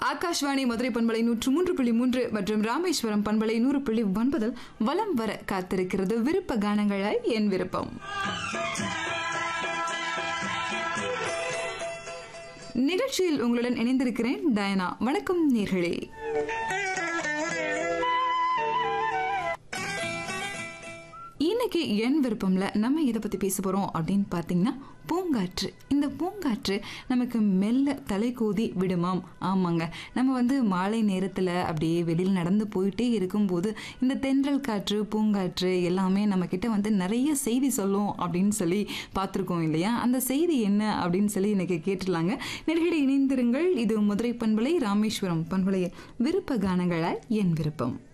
ஆகாஷ்வாணி மதுரை பண்பலை நூற்று மூன்று புள்ளி மூன்று மற்றும் ராமேஸ்வரம் பண்பலை நூறு புள்ளி ஒன்பதில் வலம் வர காத்திருக்கிறது விருப்ப கானங்களாய் என் விருப்பம் நிகழ்ச்சியில் உங்களுடன் இணைந்திருக்கிறேன் டயனா வணக்கம் நேர்களே இன்னைக்கு என் விருப்பம்ல நம்ம இதை பத்தி பேச போறோம் அப்படின்னு பாத்தீங்கன்னா பூங்காற்று இந்த பூங்காற்று நமக்கு மெல்ல தலை கோதி விடுமாம் ஆமாங்க நம்ம வந்து மாலை நேரத்தில் அப்படியே வெளியில் நடந்து போயிட்டே இருக்கும்போது இந்த தென்றல் காற்று பூங்காற்று எல்லாமே நம்ம கிட்ட வந்து நிறைய செய்தி சொல்லும் அப்படின்னு சொல்லி பார்த்துருக்கோம் இல்லையா அந்த செய்தி என்ன அப்படின்னு சொல்லி இன்னைக்கு கேட்டுடலாங்க நேர்களை இணைந்திருங்கள் இது மதுரை பண்பலை ராமேஸ்வரம் பண்பலையில் விருப்ப கானங்களாய் என் விருப்பம்